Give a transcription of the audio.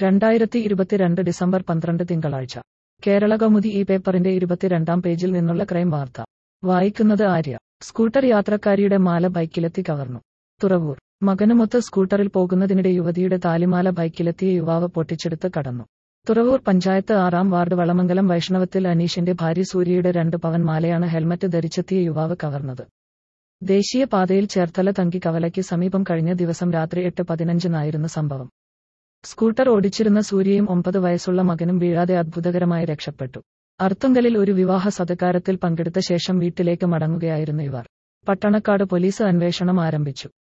രണ്ടായിരത്തി ഇരുപത്തിരണ്ട് ഡിസംബർ പന്ത്രണ്ട് തിങ്കളാഴ്ച കേരള കൗമുദി ഈ പേപ്പറിന്റെ ഇരുപത്തിരണ്ടാം പേജിൽ നിന്നുള്ള ക്രൈം വാർത്ത വായിക്കുന്നത് ആര്യ സ്കൂട്ടർ യാത്രക്കാരിയുടെ മാല ബൈക്കിലെത്തി കവർന്നു തുറവൂർ മകനുമൊത്ത് സ്കൂട്ടറിൽ പോകുന്നതിനിടെ യുവതിയുടെ താലിമാല ബൈക്കിലെത്തിയ യുവാവ് പൊട്ടിച്ചെടുത്ത് കടന്നു തുറവൂർ പഞ്ചായത്ത് ആറാം വാർഡ് വളമംഗലം വൈഷ്ണവത്തിൽ അനീഷിന്റെ ഭാര്യ സൂര്യയുടെ രണ്ട് പവൻ മാലയാണ് ഹെൽമറ്റ് ധരിച്ചെത്തിയ യുവാവ് കവർന്നത് ദേശീയ പാതയിൽ ചേർത്തല തങ്കി കവലയ്ക്ക് സമീപം കഴിഞ്ഞ ദിവസം രാത്രി എട്ട് പതിനഞ്ചിനായിരുന്നു സംഭവം സ്കൂട്ടർ ഓടിച്ചിരുന്ന സൂര്യയും ഒമ്പത് വയസ്സുള്ള മകനും വീഴാതെ അത്ഭുതകരമായി രക്ഷപ്പെട്ടു അർത്തുങ്കലിൽ ഒരു വിവാഹ സത്കാരത്തിൽ പങ്കെടുത്ത ശേഷം വീട്ടിലേക്ക് മടങ്ങുകയായിരുന്നു ഇവർ പട്ടണക്കാട് പോലീസ് അന്വേഷണം ആരംഭിച്ചു